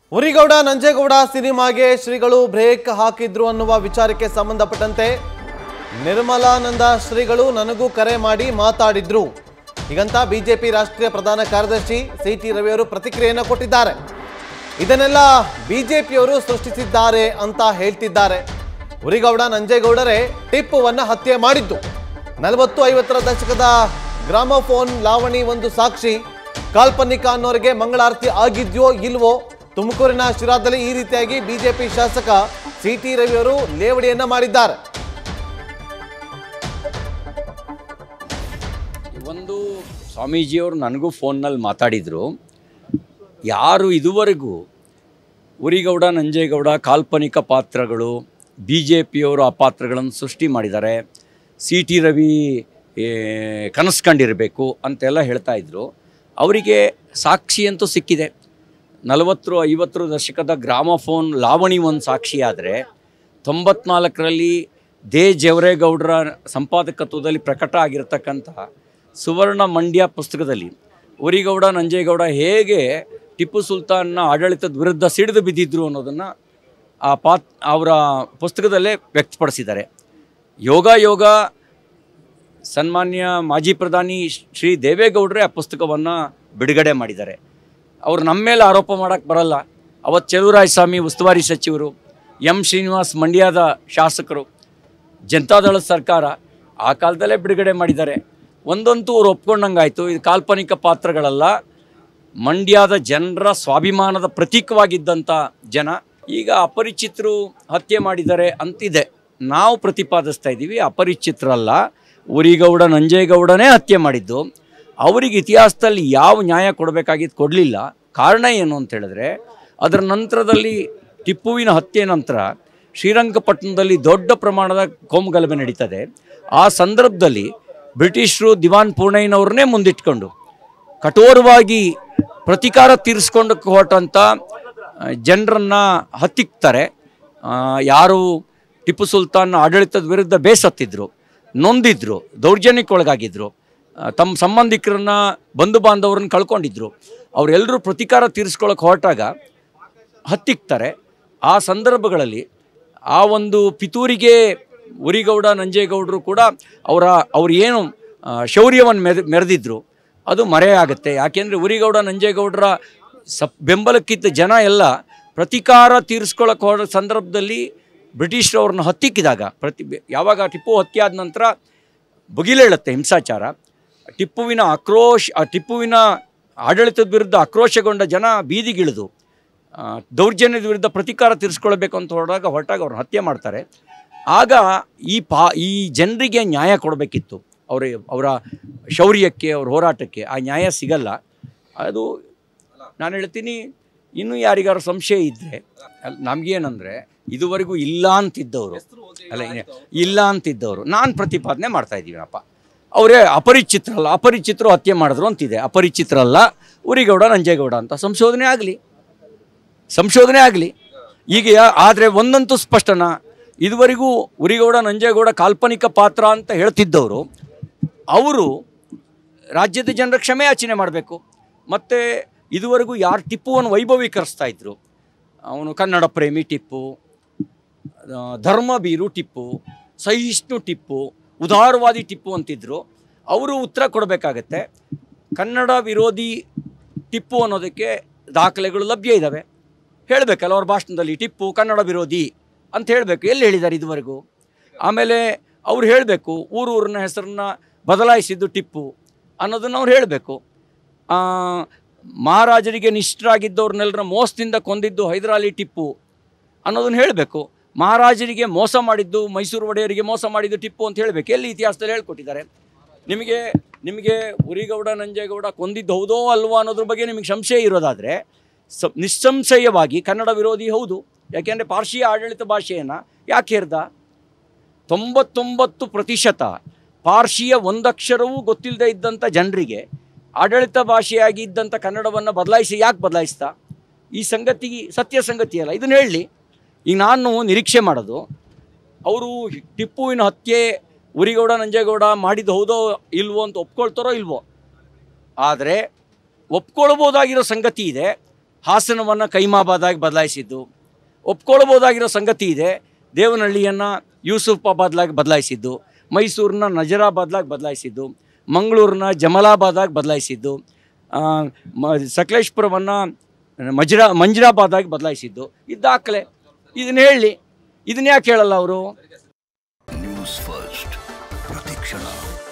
ಉರಿಗೌಡ ನಂಜೇಗೌಡ ಸಿನಿಮಾಗೆ ಶ್ರೀಗಳು ಬ್ರೇಕ್ ಹಾಕಿದ್ರು ಅನ್ನುವ ವಿಚಾರಕ್ಕೆ ಸಂಬಂಧಪಟ್ಟಂತೆ ನಿರ್ಮಲಾನಂದ ಶ್ರೀಗಳು ನನಗೂ ಕರೆ ಮಾಡಿ ಮಾತಾಡಿದ್ರು ಹೀಗಂತ ಬಿಜೆಪಿ ರಾಷ್ಟ್ರೀಯ ಪ್ರಧಾನ ಕಾರ್ಯದರ್ಶಿ ಸಿ ಟಿ ರವಿಯವರು ಪ್ರತಿಕ್ರಿಯೆಯನ್ನು ಕೊಟ್ಟಿದ್ದಾರೆ ಇದನ್ನೆಲ್ಲ ಬಿಜೆಪಿಯವರು ಸೃಷ್ಟಿಸಿದ್ದಾರೆ ಅಂತ ಹೇಳ್ತಿದ್ದಾರೆ ಉರಿಗೌಡ ನಂಜೇಗೌಡರೇ ಟಿಪ್ಪುವನ್ನ ಹತ್ಯೆ ಮಾಡಿದ್ದು ನಲವತ್ತು ಐವತ್ತರ ದಶಕದ ಗ್ರಾಮಫೋನ್ ಲಾವಣಿ ಒಂದು ಸಾಕ್ಷಿ ಕಾಲ್ಪನಿಕ ಅನ್ನೋರಿಗೆ ಮಂಗಳಾರತಿ ಆಗಿದ್ಯೋ ಇಲ್ವೋ ತುಮಕೂರಿನ ಶಿರಾದಲ್ಲಿ ಈ ರೀತಿಯಾಗಿ ಬಿಜೆಪಿ ಶಾಸಕ ಸಿ ಟಿ ರವಿಯವರು ಲೇವಡಿಯನ್ನ ಮಾಡಿದ್ದಾರೆ ಒಂದು ಸ್ವಾಮೀಜಿಯವರು ನನಗೂ ಫೋನ್ನಲ್ಲಿ ಮಾತಾಡಿದರು ಯಾರು ಇದುವರೆಗೂ ಉರಿಗೌಡ ನಂಜೇಗೌಡ ಕಾಲ್ಪನಿಕ ಪಾತ್ರಗಳು ಬಿ ಜೆ ಪಿಯವರು ಆ ಪಾತ್ರಗಳನ್ನು ಸೃಷ್ಟಿ ಮಾಡಿದ್ದಾರೆ ಸಿ ಟಿ ರವಿ ಏ, ಕನಸು ಕಂಡಿರಬೇಕು ಅಂತೆಲ್ಲ ಹೇಳ್ತಾ ಇದ್ರು ಅವರಿಗೆ ಸಾಕ್ಷಿ ಅಂತೂ ಸಿಕ್ಕಿದೆ ನಲವತ್ತು ಐವತ್ತರ ದಶಕದ ಗ್ರಾಮಫೋನ್ ಲಾವಣಿ ಒಂದು ಸಾಕ್ಷಿ ಆದರೆ ತೊಂಬತ್ನಾಲ್ಕರಲ್ಲಿ ದೇ ಜವರೇಗೌಡರ ಸಂಪಾದಕತ್ವದಲ್ಲಿ ಪ್ರಕಟ ಆಗಿರತಕ್ಕಂಥ ಸುವರ್ಣ ಮಂಡ್ಯ ಪುಸ್ತಕದಲ್ಲಿ ಉರಿಗೌಡ ನಂಜೇಗೌಡ ಹೇಗೆ ಟಿಪ್ಪು ಸುಲ್ತಾನ್ನ ಆಡಳಿತದ ವಿರುದ್ಧ ಸಿಡಿದು ಬಿದ್ದಿದ್ರು ಅನ್ನೋದನ್ನು ಆ ಪಾತ್ ಅವರ ಪುಸ್ತಕದಲ್ಲೇ ವ್ಯಕ್ತಪಡಿಸಿದ್ದಾರೆ ಯೋಗ ಯೋಗ ಸನ್ಮಾನ್ಯ ಮಾಜಿ ಪ್ರಧಾನಿ ಶ್ರೀ ದೇವೇಗೌಡರೇ ಆ ಪುಸ್ತಕವನ್ನು ಬಿಡುಗಡೆ ಮಾಡಿದ್ದಾರೆ ಅವ್ರು ನಮ್ಮ ಮೇಲೆ ಆರೋಪ ಮಾಡೋಕ್ಕೆ ಬರಲ್ಲ ಅವತ್ತು ಚೆಲುವರಾಯ ಸ್ವಾಮಿ ಉಸ್ತುವಾರಿ ಸಚಿವರು ಎಂ ಶ್ರೀನಿವಾಸ್ ಮಂಡ್ಯದ ಶಾಸಕರು ಜನತಾದಳ ಸರ್ಕಾರ ಆ ಕಾಲದಲ್ಲೇ ಬಿಡುಗಡೆ ಮಾಡಿದ್ದಾರೆ ಒಂದಂತೂ ಅವ್ರು ಒಪ್ಕೊಂಡಂಗಾಯ್ತು ಇದು ಕಾಲ್ಪನಿಕ ಪಾತ್ರಗಳಲ್ಲ ಮಂಡ್ಯದ ಜನರ ಸ್ವಾಭಿಮಾನದ ಪ್ರತೀಕವಾಗಿದ್ದಂಥ ಜನ ಈಗ ಅಪರಿಚಿತರು ಹತ್ಯೆ ಮಾಡಿದ್ದಾರೆ ಅಂತಿದೆ ನಾವು ಪ್ರತಿಪಾದಿಸ್ತಾ ಇದ್ದೀವಿ ಅಪರಿಚಿತರಲ್ಲ ಉರಿಗೌಡ ನಂಜೇಗೌಡನೇ ಹತ್ಯೆ ಮಾಡಿದ್ದು ಅವರಿಗೆ ಇತಿಹಾಸದಲ್ಲಿ ಯಾವ ನ್ಯಾಯ ಕೊಡಬೇಕಾಗಿದ್ದು ಕೊಡಲಿಲ್ಲ ಕಾರಣ ಏನು ಅಂತ ಹೇಳಿದ್ರೆ ಅದರ ನಂತರದಲ್ಲಿ ಟಿಪ್ಪುವಿನ ಹತ್ಯೆ ನಂತರ ಶ್ರೀರಂಗಪಟ್ಟಣದಲ್ಲಿ ದೊಡ್ಡ ಪ್ರಮಾಣದ ಕೋಮುಗಲಭೆ ನಡೀತದೆ ಆ ಸಂದರ್ಭದಲ್ಲಿ ಬ್ರಿಟಿಷರು ದಿವಾನ್ ಪೂರ್ಣಯ್ಯನವ್ರನ್ನೇ ಮುಂದಿಟ್ಕೊಂಡು ಕಠೋರವಾಗಿ ಪ್ರತಿಕಾರ ತೀರಿಸ್ಕೊಂಡು ಹೊರಟಂಥ ಜನರನ್ನು ಹತ್ತಿಕ್ತಾರೆ ಆ, ಯಾರು ಟಿಪ್ಪು ಸುಲ್ತಾನ್ ಆಡಳಿತದ ವಿರುದ್ಧ ಬೇಸತ್ತಿದ್ರು ನೊಂದಿದ್ರು ದೌರ್ಜನ್ಯಕ್ಕೊಳಗಾಗಿದ್ರು ಆ, ತಮ್ಮ ಸಂಬಂಧಿಕರನ್ನ ಬಂಧು ಬಾಂಧವರನ್ನ ಕಳ್ಕೊಂಡಿದ್ರು ಅವರೆಲ್ಲರೂ ಪ್ರತಿಕಾರ ತೀರಿಸ್ಕೊಳ್ಳೋಕೆ ಹೊರಟಾಗ ಹತ್ತಿಕ್ತಾರೆ ಆ ಸಂದರ್ಭಗಳಲ್ಲಿ ಆ ಒಂದು ಪಿತೂರಿಗೆ ಉರಿಗೌಡ ನಂಜೇಗೌಡರು ಕೂಡ ಅವರ ಅವ್ರು ಏನು ಶೌರ್ಯವನ್ನು ಮೆರೆ ಮೆರೆದಿದ್ರು ಅದು ಮರೆಯಾಗುತ್ತೆ ಯಾಕೆಂದರೆ ಉರಿಗೌಡ ನಂಜೇಗೌಡರ ಸಪ್ ಬೆಂಬಲಕ್ಕಿದ್ದ ಜನ ಎಲ್ಲ ಪ್ರತಿಕಾರ ತೀರಿಸ್ಕೊಳ್ಳೋಕೆ ಹೊರ ಸಂದರ್ಭದಲ್ಲಿ ಬ್ರಿಟಿಷರು ಅವ್ರನ್ನ ಹತ್ತಿಕ್ಕಿದಾಗ ಪ್ರತಿ ಯಾವಾಗ ಟಿಪ್ಪು ಹತ್ಯೆ ಆದ ನಂತರ ಬುಗಿಲೇಳುತ್ತೆ ಹಿಂಸಾಚಾರ ಟಿಪ್ಪುವಿನ ಆಕ್ರೋಶ ಆ ಟಿಪ್ಪುವಿನ ಆಡಳಿತದ ವಿರುದ್ಧ ಆಕ್ರೋಶಗೊಂಡ ಜನ ಬೀದಿಗಿಳಿದು ಆ, ದೌರ್ಜನ್ಯದ ವಿರುದ್ಧ ಪ್ರತಿಕಾರ ತೀರಿಸ್ಕೊಳ್ಬೇಕು ಅಂತ ಹೊರಟಾಗ ಹೊರಟಾಗ ಅವ್ರನ್ನ ಹತ್ಯೆ ಮಾಡ್ತಾರೆ ಆಗ ಈ ಪಾ ಈ ಜನರಿಗೆ ನ್ಯಾಯ ಕೊಡಬೇಕಿತ್ತು ಅವರ ಅವರ ಶೌರ್ಯಕ್ಕೆ ಅವ್ರ ಹೋರಾಟಕ್ಕೆ ಆ ನ್ಯಾಯ ಸಿಗಲ್ಲ ಅದು ನಾನು ಹೇಳ್ತೀನಿ ಇನ್ನೂ ಯಾರಿಗಾರು ಸಂಶಯ ಇದ್ದರೆ ನಮಗೇನಂದರೆ ಇದುವರೆಗೂ ಇಲ್ಲ ಅಂತಿದ್ದವರು ಅಲ್ಲ ಇನ್ನು ಇಲ್ಲ ಅಂತಿದ್ದವರು ನಾನು ಪ್ರತಿಪಾದನೆ ಮಾಡ್ತಾ ಇದ್ದೀನಪ್ಪ ಅವರೇ ಅಪರಿಚಿತರಲ್ಲ ಅಪರಿಚಿತರು ಹತ್ಯೆ ಮಾಡಿದ್ರು ಅಂತಿದೆ ಅಪರಿಚಿತರಲ್ಲ ಉರಿಗೌಡ ನಂಜೇಗೌಡ ಅಂತ ಸಂಶೋಧನೆ ಆಗಲಿ ಸಂಶೋಧನೆ ಆಗಲಿ ಈಗ ಆದರೆ ಒಂದಂತೂ ಸ್ಪಷ್ಟನ ಇದುವರೆಗೂ ಉರಿಗೌಡ ನಂಜೇಗೌಡ ಕಾಲ್ಪನಿಕ ಪಾತ್ರ ಅಂತ ಹೇಳ್ತಿದ್ದವರು ಅವರು ರಾಜ್ಯದ ಜನರ ಕ್ಷಮೆ ಯಾಚನೆ ಮಾಡಬೇಕು ಮತ್ತು ಇದುವರೆಗೂ ಯಾರು ಟಿಪ್ಪುವನ್ನು ವೈಭವೀಕರಿಸ್ತಾ ಇದ್ರು ಅವನು ಕನ್ನಡ ಪ್ರೇಮಿ ಟಿಪ್ಪು ಆ, ಧರ್ಮಬೀರು ಟಿಪ್ಪು ಸಹಿಷ್ಣು ಟಿಪ್ಪು ಉದಾರವಾದಿ ಟಿಪ್ಪು ಅಂತಿದ್ರು ಅವರು ಉತ್ತರ ಕೊಡಬೇಕಾಗತ್ತೆ ಕನ್ನಡ ವಿರೋಧಿ ಟಿಪ್ಪು ಅನ್ನೋದಕ್ಕೆ ದಾಖಲೆಗಳು ಲಭ್ಯ ಇದ್ದಾವೆ ಹೇಳಬೇಕಲ್ಲ ಅವ್ರ ಭಾಷಣದಲ್ಲಿ ಟಿಪ್ಪು ಕನ್ನಡ ವಿರೋಧಿ ಅಂತ ಹೇಳಬೇಕು ಎಲ್ಲಿ ಹೇಳಿದ್ದಾರೆ ಇದುವರೆಗೂ ಆಮೇಲೆ ಅವ್ರು ಹೇಳಬೇಕು ಊರೂರಿನ ಹೆಸರನ್ನ ಬದಲಾಯಿಸಿದ್ದು ಟಿಪ್ಪು ಅನ್ನೋದನ್ನು ಅವ್ರು ಹೇಳಬೇಕು ಮಹಾರಾಜರಿಗೆ ನಿಷ್ಠರಾಗಿದ್ದವ್ರನ್ನೆಲ್ಲರ ಮೋಸದಿಂದ ಕೊಂದಿದ್ದು ಹೈದರಾಲಿ ಟಿಪ್ಪು ಅನ್ನೋದನ್ನು ಹೇಳಬೇಕು ಮಹಾರಾಜರಿಗೆ ಮೋಸ ಮಾಡಿದ್ದು ಮೈಸೂರು ಒಡೆಯರಿಗೆ ಮೋಸ ಮಾಡಿದ್ದು ಟಿಪ್ಪು ಅಂತ ಹೇಳಬೇಕು ಎಲ್ಲಿ ಇತಿಹಾಸದಲ್ಲಿ ಹೇಳ್ಕೊಟ್ಟಿದ್ದಾರೆ ನಿಮಗೆ ನಿಮಗೆ ಉರಿಗೌಡ ನಂಜೇಗೌಡ ಕೊಂದಿದ್ದು ಹೌದೋ ಅಲ್ವೋ ಅನ್ನೋದ್ರ ಬಗ್ಗೆ ನಿಮಗೆ ಸಂಶಯ ಇರೋದಾದರೆ ಸ ನಿಸ್ಸಂಶಯವಾಗಿ ಕನ್ನಡ ವಿರೋಧಿ ಹೌದು ಯಾಕೆಂದರೆ ಪಾರ್ಶಿಯ ಆಡಳಿತ ಭಾಷೆಯನ್ನು ಯಾಕೆ ಹೇರ್ದ ತೊಂಬತ್ತೊಂಬತ್ತು ಪ್ರತಿಶತ ಪಾರ್ಶಿಯ ಒಂದಕ್ಷರವೂ ಗೊತ್ತಿಲ್ಲದೆ ಇದ್ದಂಥ ಜನರಿಗೆ ಆಡಳಿತ ಭಾಷೆಯಾಗಿ ಇದ್ದಂಥ ಕನ್ನಡವನ್ನು ಬದಲಾಯಿಸಿ ಯಾಕೆ ಬದಲಾಯಿಸ್ತಾ ಈ ಸಂಗತಿ ಸತ್ಯ ಸಂಗತಿ ಅಲ್ಲ ಇದನ್ನು ಹೇಳಲಿ ಈಗ ನಾನು ನಿರೀಕ್ಷೆ ಮಾಡೋದು ಅವರು ಟಿಪ್ಪುವಿನ ಹತ್ಯೆ ಉರಿಗೌಡ ನಂಜೇಗೌಡ ಮಾಡಿದ್ದು ಹೌದೋ ಇಲ್ವೋ ಅಂತ ಒಪ್ಕೊಳ್ತಾರೋ ಇಲ್ವೋ ಆದರೆ ಒಪ್ಕೊಳ್ಬೋದಾಗಿರೋ ಸಂಗತಿ ಇದೆ ಹಾಸನವನ್ನು ಕೈಮಾಬಾದಾಗಿ ಬದಲಾಯಿಸಿದ್ದು ಒಪ್ಕೊಳ್ಬೋದಾಗಿರೋ ಸಂಗತಿ ಇದೆ ದೇವನಹಳ್ಳಿಯನ್ನು ಯೂಸುಫಾಬಾದ್ಲಾಗಿ ಬದಲಾಯಿಸಿದ್ದು ಮೈಸೂರನ್ನ ನಜರಾಬಾದ್ಲಾಗಿ ಬದಲಾಯಿಸಿದ್ದು ಮಂಗಳೂರನ್ನ ಜಮಲಾಬಾದಾಗಿ ಬದಲಾಯಿಸಿದ್ದು ಆ, ಮ ಸಕಲೇಶ್ಪುರವನ್ನು ಮಜ್ರಾ ಮಂಜ್ರಾಬಾದಾಗಿ ಬದಲಾಯಿಸಿದ್ದು ಇದು ದಾಖಲೆ ಇದನ್ನ ಹೇಳಿ ಇದನ್ನ ಯಾಕೆ ಹೇಳಲ್ಲ ಅವರು ನ್ಯೂಸ್ ಫಸ್ಟ್ ಪ್ರತಿಕ್ಷಣ